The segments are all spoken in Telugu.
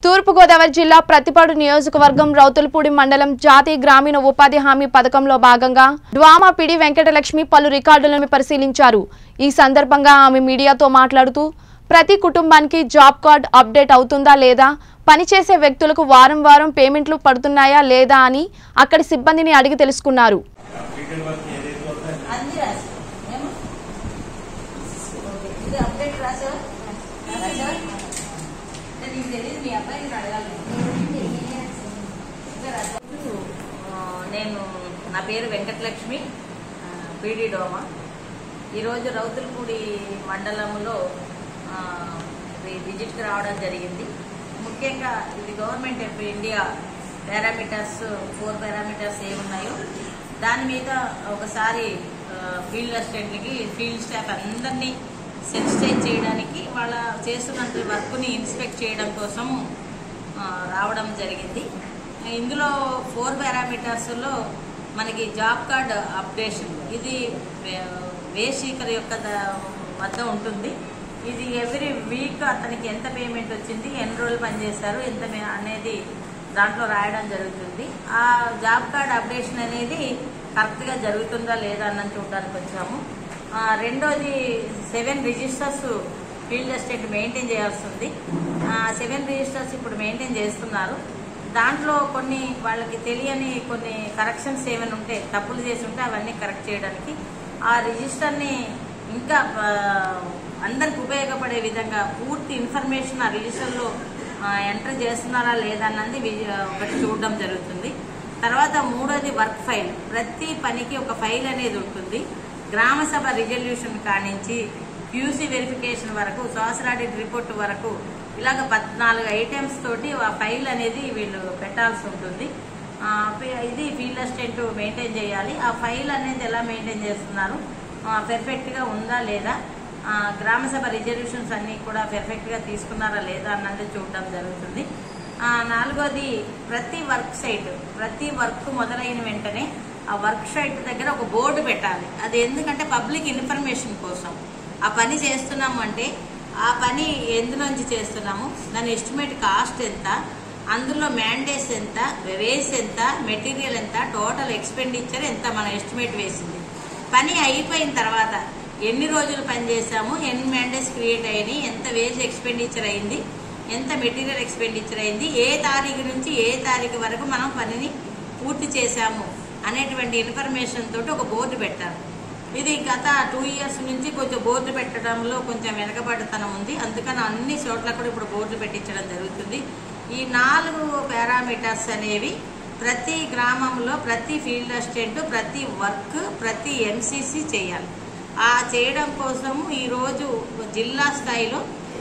తూర్పుగోదావరి జిల్లా ప్రతిపాడు నియోజకవర్గం రౌతులపూడి మండలం జాతీయ గ్రామీణ ఉపాధి హామీ పథకంలో భాగంగా డ్వామా పిడి వెంకటలక్ష్మి పలు రికార్డులను పరిశీలించారు ఈ సందర్భంగా ఆమె మీడియాతో మాట్లాడుతూ ప్రతి కుటుంబానికి జాబ్ కార్డ్ అప్డేట్ అవుతుందా లేదా పనిచేసే వ్యక్తులకు వారం వారం పేమెంట్లు పడుతున్నాయా లేదా అని అక్కడి సిబ్బందిని అడిగి తెలుసుకున్నారు అన్ని రాసి ఏమో? ఓకే. ఇది అప్డేట్ రాసావా రాసావా? అంటే నీకు తెలియదు మీ అబ్బాయిని అడగాలి ఇంకా రాసావా? ఆ, నేను నా పేరు వెంకటలక్ష్మి పీడి డోమా ఈరోజు రౌతులపూడి మండలంలో ఆ, ఇది విజిట్కి రావడం జరిగింది ముఖ్యంగా ఇది government of India parameters four parameters ఏమున్నాయో దాని మీద ఒకసారి ఆ, ఫీల్డ్ అసిస్టెంట్లకి ఫీల్డ్ స్టాఫ్ అందరినీ సెన్సిటైజ్ చేయడానికి వాళ్ళ చేస్తున్న వర్క్ని ఇన్స్పెక్ట్ చేయడం కోసం ఆ, రావడం జరిగింది ఇందులో ఫోర్ పారామీటర్స్లో మనకి జాబ్ కార్డ్ అప్డేషన్ ఇది వే సీకర్ యొక్క ద- వద్ద ఉంటుంది ఇది ఎవ్రీ వీక్ అతనికి ఎంత పేమెంట్ వచ్చింది ఎన్ని రోజులు పనిచేశారు ఎంత మే- అనేది దాంట్లో రాయడం జరుగుతుంది ఆ జాబ్ కార్డ్ అప్డేషన్ అనేది కరెక్ట్గా జరుగుతుందా లేదా అన్నది చూడడానికి వచ్చాము ఆ, రెండోది seven registers field assistant maintain చేయాల్సి ఉంది ఆ, సెవెన్ రిజిస్టర్స్ ఇప్పుడు మెయింటైన్ చేస్తున్నారు దాంట్లో కొన్ని వాళ్ళకి తెలియని కొన్ని కరెక్షన్స్ ఏమైనా ఉంటే తప్పులు చేసి ఉంటే అవన్నీ కరెక్ట్ చేయడానికి ఆ రిజిస్టర్ని ఇంకా ఆ, అందరికి ఉపయోగపడే విధంగా పూర్తి ఇన్ఫర్మేషన్ ఆ రిజిస్టర్లో ఎంటర్ చేస్తున్నారా లేదా అన్నది వి- ఒకటి చూడడం జరుగుతుంది తర్వాత మూడోది వర్క్ ఫైల్ ప్రతి పనికి ఒక ఫైల్ అనేది ఉంటుంది గ్రామ సభ రిజల్యూషన్ కానించి ప్యూసీ వెరిఫికేషన్ వరకు సోషల్ ఆడిట్ రిపోర్ట్ వరకు ఇలాగ పద్నాలుగు ఐటమ్స్ తోటి ఆ ఫైల్ అనేది వీళ్ళు పెట్టాల్సి ఉంటుంది ఆ, పి- ఇది ఫీల్డ్ అసిస్టెంట్ మెయింటైన్ చేయాలి ఆ ఫైల్ అనేది ఎలా మెయింటైన్ చేస్తున్నారు పెర్ఫెక్ట్గా ఉందా లేదా ఆ, గ్రామ సభ రిజల్యూషన్స్ అన్నీ కూడా పెర్ఫెక్ట్గా తీసుకున్నారా లేదా అన్నది చూడడం జరుగుతుంది ఆ, నాలుగోది ప్రతి వర్క్ సైట్ ప్రతి వర్క్ మొదలైన వెంటనే ఆ వర్క్ సైట్ దగ్గర ఒక బోర్డు పెట్టాలి అది ఎందుకంటే పబ్లిక్ ఇన్ఫర్మేషన్ కోసం ఆ పని చేస్తున్నాము అంటే ఆ పని ఎందులోంచి చేస్తున్నాము దాని ఎస్టిమేట్ కాస్ట్ ఎంత అందులో మ్యాండేస్ ఎంత వేస్ ఎంత మెటీరియల్ ఎంత టోటల్ ఎక్స్పెండిచర్ ఎంత మన ఎస్టిమేట్ వేసింది పని అయిపోయిన తర్వాత ఎన్ని రోజులు పని చేశాము ఎన్ని మ్యాండేస్ క్రియేట్ అయినాయి ఎంత వేజ్ ఎక్స్పెండిచర్ అయింది ఎంత మెటీరియల్ ఎక్స్పెండిచర్ అయింది ఏ తారీఖు నుంచి ఏ తారీఖు వరకు మనం పనిని పూర్తి చేశాము అనేటువంటి ఇన్ఫర్మేషన్ తోటి ఒక బోర్డు పెట్టారు ఇది గత టూ ఇయర్స్ నుంచి కొంచెం బోర్డు పెట్టడంలో కొంచెం వెనకబడితనం ఉంది అందుకని అన్ని చోట్ల కూడా ఇప్పుడు బోర్డులు పెట్టించడం జరుగుతుంది ఈ నాలుగు పారామీటర్స్ అనేవి ప్రతి గ్రామంలో ప్రతి ఫీల్డ్ అసిస్టెంట్ ప్రతి వర్క్ ప్రతి ఎంసీసీ చేయాలి ఆ చేయడం కోసము ఈరోజు జిల్లా స్థాయిలో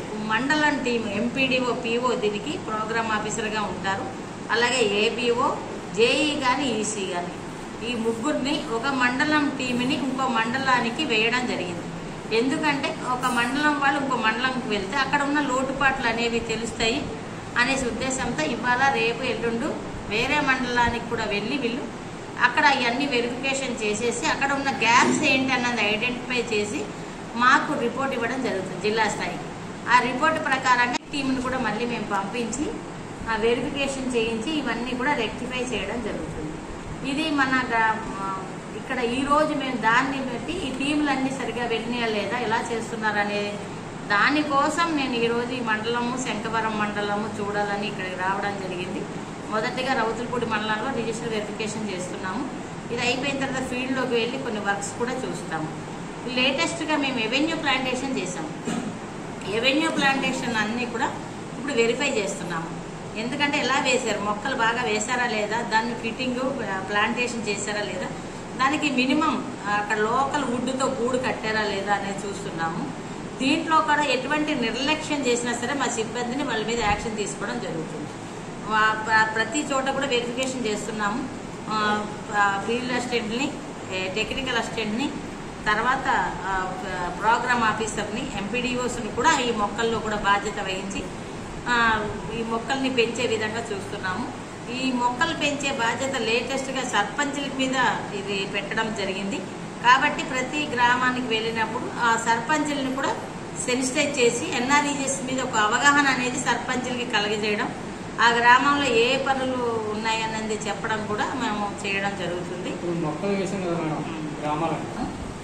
మండలం టీం ఎంపీడీఓ పీఓ దీనికి ప్రోగ్రామ్ ఆఫీసర్గా ఉంటారు అలాగే ఏబీఓ జేఈ కానీ ఈసీ కానీ ఈ ముగ్గురిని ఒక మండలం టీంని ఇంకో మండలానికి వేయడం జరిగింది ఎందుకంటే ఒక మండలం వాళ్ళు ఇంకో మండలంకి వెళ్తే అక్కడ ఉన్న లోటుపాట్లు అనేవి తెలుస్తాయి అనేసి ఉద్దేశంతో ఇవాళ రేపు ఎల్లుండు వేరే మండలానికి కూడా వెళ్ళి వీళ్ళు అక్కడ ఇవన్నీ వెరిఫికేషన్ చేసేసి అక్కడ ఉన్న గ్యాప్స్ ఏంటి అన్నది ఐడెంటిఫై చేసి మాకు రిపోర్ట్ ఇవ్వడం జరుగుతుంది జిల్లా స్థాయికి ఆ రిపోర్ట్ ప్రకారంగా టీంని కూడా మళ్ళీ మేము పంపించి ఆ వెరిఫికేషన్ చేయించి ఇవన్నీ కూడా రెక్టిఫై చేయడం జరుగుతుంది ఇది మన గ్రా- ఆ, ఇక్కడ ఈ రోజు మేము దాన్ని బట్టి ఈ టీంలన్నీ సరిగా వెళ్ళినాయా లేదా ఎలా చేస్తున్నారు అనే దానికోసం నేను ఈరోజు ఈ మండలము శంకవరం మండలము చూడాలని ఇక్కడికి రావడం జరిగింది మొదటిగా రౌతులపూడి మండలంలో రిజిస్టర్ వెరిఫికేషన్ చేస్తున్నాము ఇది అయిపోయిన తర్వాత ఫీల్డ్లోకి వెళ్ళి కొన్ని వర్క్స్ కూడా చూస్తాము లేటెస్ట్గా మేము ఎవెన్యూ ప్లాంటేషన్ చేసాము ఎవెన్యూ ప్లాంటేషన్ అన్నీ కూడా ఇప్పుడు వెరిఫై చేస్తున్నాము ఎందుకంటే ఎలా వేశారు మొక్కలు బాగా వేశారా లేదా దాన్ని ఫిట్టింగ్ ప్లాంటేషన్ చేశారా లేదా దానికి మినిమం అక్కడ లోకల్ వుడ్తో గూడు కట్టారా లేదా అనేది చూస్తున్నాము దీంట్లో కూడా ఎటువంటి నిర్లక్ష్యం చేసినా సరే మా సిబ్బందిని వాళ్ళ మీద యాక్షన్ తీసుకోవడం జరుగుతుంది వా- ప్ర- ప్రతి చోట కూడా వెరిఫికేషన్ చేస్తున్నాము ఆ, ఆ, ఫీల్డ్ అసిస్టెంట్ని ఏ, టెక్నికల్ అసిస్టెంట్ని తర్వాత ఆ, ప్ర- ప్రోగ్రామ్ ఆఫీసర్ని ఎంపీడీఓస్ని కూడా ఈ మొక్కల్లో కూడా బాధ్యత వహించి ఆ, ఈ మొక్కల్ని పెంచే విధంగా చూస్తున్నాము ఈ మొక్కలు పెంచే బాధ్యత లేటెస్ట్గా సర్పంచుల మీద ఇది పెట్టడం జరిగింది కాబట్టి ప్రతి గ్రామానికి వెళ్ళినప్పుడు ఆ సర్పంచుల్ని కూడా సెన్సిటైజ్ చేసి ఎన్ఆర్ఈజెస్ మీద ఒక అవగాహన అనేది సర్పంచులకి కలగజేయడం ఆ గ్రామంలో ఏ పనులు ఉన్నాయన్నది చెప్పడం కూడా మేము చేయడం జరుగుతుంది ఇప్పుడు మొక్కలు వేసాం కదా మేడం గ్రామాలకు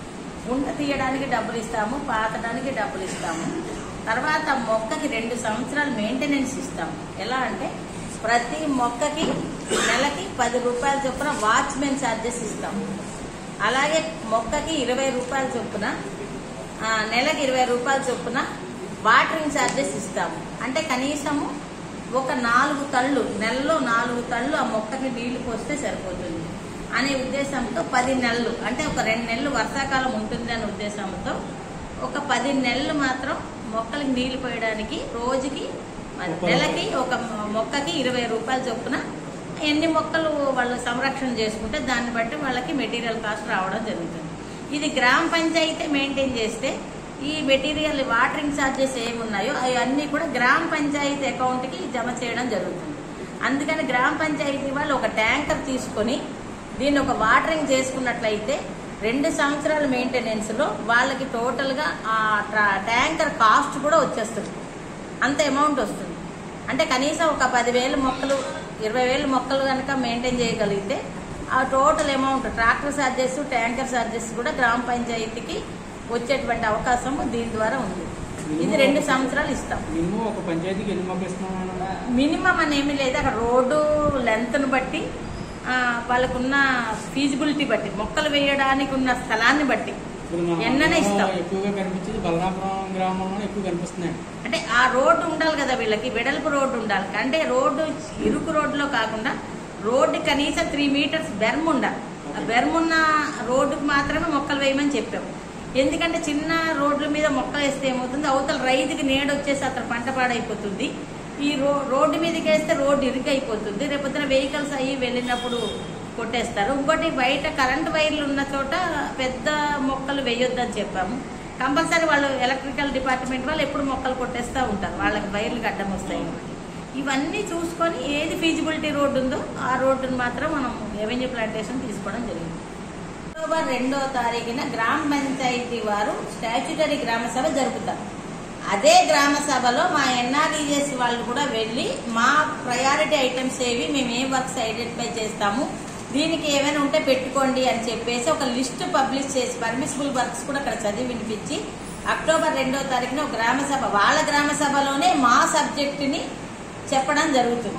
ఉండ తీయడానికి డబ్బులు ఇస్తాము పాతడానికి డబ్బులు ఇస్తాము తర్వాత మొక్కకి రెండు సంవత్సరాలు మెయింటెనెన్స్ ఇస్తాము ఎలా అంటే ప్రతి మొక్కకి నెలకి పది రూపాయల చొప్పున వాచ్మెన్ ఛార్జెస్ ఇస్తాము అలాగే మొక్కకి ఇరవై రూపాయల చొప్పున ఆ, నెలకి ఇరవై రూపాయల చొప్పున వాటరింగ్ ఛార్జెస్ ఇస్తాము అంటే కనీసము ఒక నాలుగు తళ్ళు నెలలో నాలుగు తళ్ళు ఆ మొక్కకి నీళ్లు పోస్తే సరిపోతుంది అనే ఉద్దేశంతో పది నెలలు అంటే ఒక రెండు నెలలు వర్షాకాలం ఉంటుంది అనే ఉద్దేశంతో ఒక పది నెలలు మాత్రం మొక్కలకి నీళ్లు పోయడానికి రోజుకి మరి నెలకి ఒక మొక్కకి ఇరవై రూపాయల చొప్పున ఎన్ని మొక్కలు వాళ్ళు సంరక్షణ చేసుకుంటే దాన్ని బట్టి వాళ్ళకి మెటీరియల్ కాస్ట్ రావడం జరుగుతుంది ఇది గ్రామ పంచాయతీ మెయింటైన్ చేస్తే ఈ మెటీరియల్ వాటరింగ్ ఛార్జెస్ ఏమున్నాయో అవన్నీ కూడా గ్రామ పంచాయతీ అకౌంట్కి జమ చేయడం జరుగుతుంది అందుకని గ్రామ పంచాయతీ వాళ్ళు ఒక ట్యాంకర్ తీసుకొని దీన్ని ఒక వాటరింగ్ చేసుకున్నట్లయితే రెండు సంవత్సరాల మెయింటెనెన్స్లో వాళ్ళకి టోటల్గా ఆ ట్రా- ట్యాంకర్ కాస్ట్ కూడా వచ్చేస్తుంది అంత అమౌంట్ వస్తుంది అంటే కనీసం ఒక పదివేల మొక్కలు ఇరవై వేల మొక్కలు కనుక మెయింటైన్ చేయగలిగితే ఆ total amount tractor charges tanker charges కూడా గ్రామ పంచాయతీకి వచ్చేటువంటి అవకాశం దీని ద్వారా ఉంది ఇది రెండు సంవత్సరాలు ఇస్తాం మినిమం ఒక పంచాయతీకి ఎన్ని మొక్కలు ఇస్తున్నాం మేడం మినిమం అని ఏమీ లేదు అక్కడ రోడ్డు లెంత్ను బట్టి ఆ, వాళ్ళకున్న ఫీజిబిలిటీ బట్టి మొక్కలు వేయడానికి ఉన్న స్థలాన్ని బట్టి ఇప్పుడు మన ఎన్ననే ఇస్తాం మండలంలో ఎక్కువగా కనిపించేది బలరాపురం గ్రామంలో ఎక్కువ కనిపిస్తున్నాయి అంటే ఆ రోడ్డు ఉండాలి కదా వీళ్ళకి వెడల్పు రోడ్డు ఉండాలి అంటే రోడ్డు ఇరుకు రోడ్డులో కాకుండా రోడ్డు కనీసం త్రీ మీటర్స్ బెర్మ్ ఉండాలి ఆ బెర్మ్ ఉన్న రోడ్డుకు మాత్రమే మొక్కలు వేయమని చెప్పాము ఎందుకంటే చిన్న రోడ్ల మీద మొక్కలు వేస్తే ఏమవుతుంది అవతల రైతుకి నీడ వచ్చేసి అతను పంట పాడైపోతుంది ఈ రో రోడ్డు మీదకి వేస్తే రోడ్డు ఇరుకైపోతుంది రేపొద్దున వెహికల్స్ అయ్యి వెళ్ళినప్పుడు కొట్టేస్తారు ఇంకోటి బయట కరెంట్ వైర్లు ఉన్న చోట పెద్ద మొక్కలు వేయొద్దని చెప్పాము కంపల్సరీ వాళ్ళు ఎలక్ట్రికల్ డిపార్ట్మెంట్ వాళ్ళు ఎప్పుడు మొక్కలు కొట్టేస్తూ ఉంటారు వాళ్ళకి వైర్లు అడ్డం వస్తాయి కాబట్టి. ఇవన్నీ చూసుకొని ఏది ఫీజిబిలిటీ రోడ్డు ఉందో ఆ రోడ్డును మాత్రం మనం రెవెన్యూ ప్లాంటేషన్ తీసుకోవడం జరిగింది అక్టోబర్ రెండో తారీఖున గ్రామ పంచాయతీ వారు స్టాచ్యుటరీ గ్రామ సభ జరుపుతారు అదే గ్రామ సభలో మా ఎన్ఆర్ఈఎస్ వాళ్ళు కూడా వెళ్ళి మా ప్రయారిటీ ఐటమ్స్ ఏవి మేము ఏ వర్క్స్ ఐడెంటిఫై చేస్తాము దీనికి ఏమైనా ఉంటే పెట్టుకోండి అని చెప్పేసి ఒక లిస్ట్ పబ్లిష్ చేసి పర్మిసిబుల్ వర్క్స్ కూడా అక్కడ చదివి వినిపించి అక్టోబర్ రెండో తారీఖున ఒక గ్రామ సభ వాళ్ళ గ్రామ సభలోనే మా సబ్జెక్టుని చెప్పడం జరుగుతుంది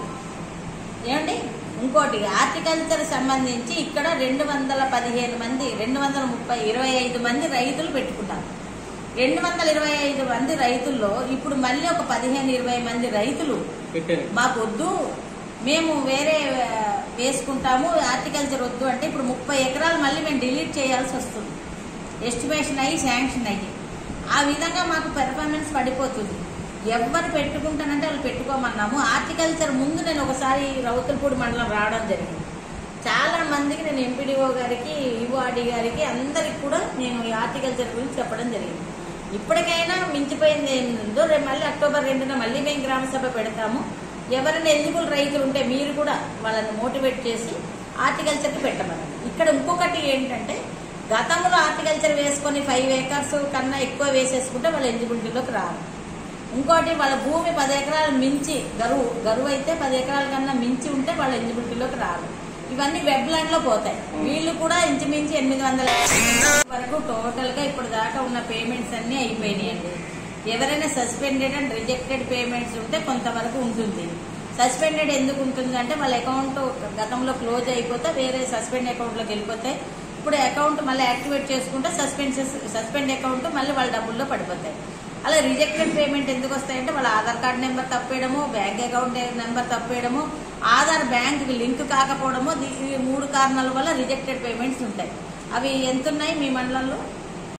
ఏమండి ఇంకోటి హార్టికల్చర్ సంబంధించి ఇక్కడ రెండు వందల పదిహేను మంది రెండు వందల ముప్పై ఇరవై ఐదు మంది రైతులు పెట్టుకున్నారు రెండు వందల ఇరవై ఐదు మంది రైతుల్లో ఇప్పుడు మళ్ళీ ఒక పదిహేను ఇరవై మంది రైతులు పెట్టారు మాకు వద్దు మేము వేరే ఆ, వేసుకుంటాము హార్టికల్చర్ వద్దు అంటే ఇప్పుడు ముప్పై ఎకరాలు మళ్ళీ మేము డిలీట్ చేయాల్సి వస్తుంది ఎస్టిమేషన్ అయ్యి శాంక్షన్ అయ్యి ఆ విధంగా మాకు పెర్ఫార్మెన్స్ పడిపోతుంది ఎవరు పెట్టుకుంటానంటే వాళ్ళు పెట్టుకోమన్నాము హార్టికల్చర్ ముందు నేను ఒకసారి రౌతులపూడి మండలం రావడం జరిగింది చాలా మందికి నేను ఎంపీడీఓ గారికి ఈఓఆర్డి గారికి అందరికి కూడా నేను ఈ హార్టికల్చర్ గురించి చెప్పడం జరిగింది ఇప్పటికైనా మించిపోయింది ఏందో రేపు మళ్ళీ అక్టోబర్ రెండున మళ్ళీ మేము గ్రామ సభ పెడతాము ఎవరైనా ఎలిజిబుల్ రైతులు ఉంటే మీరు కూడా వాళ్ళని మోటివేట్ చేసి హార్టికల్చర్కి పెట్టమన్నారు ఇక్కడ ఇంకొకటి ఏంటంటే గతంలో హార్టికల్చర్ వేసుకొని ఫైవ్ ఏకర్స్ కన్నా ఎక్కువ వేసేసుకుంటే వాళ్ళ ఎలిజిబిలిటీలోకి రారు ఇంకోటి వాళ్ళ భూమి పది ఎకరాలు మించి గరువు గరువు అయితే పది ఎకరాల కన్నా మించి ఉంటే వాళ్ళ ఎలిజిబిలిటీలోకి రారు ఇవన్నీ వెబ్ ల్యాండ్ లో పోతాయి వీళ్ళు కూడా ఇంచుమించు ఎనిమిది వందల వరకు టోటల్ గా ఇప్పుడు దాకా ఉన్న పేమెంట్స్ అన్ని అయిపోయినాయండి ఎవరైనా సస్పెండెడ్ అండ్ రిజెక్టెడ్ పేమెంట్స్ ఉంటే కొంతవరకు ఉంటుంది సస్పెండెడ్ ఎందుకు ఉంటుంది అంటే వాళ్ళ అకౌంట్ గతంలో క్లోజ్ అయిపోతే వేరే సస్పెండ్ అకౌంట్లోకి వెళ్ళిపోతాయి ఇప్పుడు అకౌంట్ మళ్ళీ యాక్టివేట్ చేసుకుంటే సస్పెండ్ సస్పెండ్ అకౌంట్ మళ్ళీ వాళ్ళ డబ్బుల్లో పడిపోతాయి అలా రిజెక్టెడ్ పేమెంట్ ఎందుకు వస్తాయంటే వాళ్ళ ఆధార్ కార్డ్ నెంబర్ తప్పేయడము బ్యాంక్ అకౌంట్ నెంబర్ తప్పేయడము ఆధార్ బ్యాంక్ లింక్ కాకపోవడము దీ- ఈ మూడు కారణాల వల్ల రిజెక్టెడ్ పేమెంట్స్ ఉంటాయి అవి ఎంత ఉన్నాయి మీ మండలంలో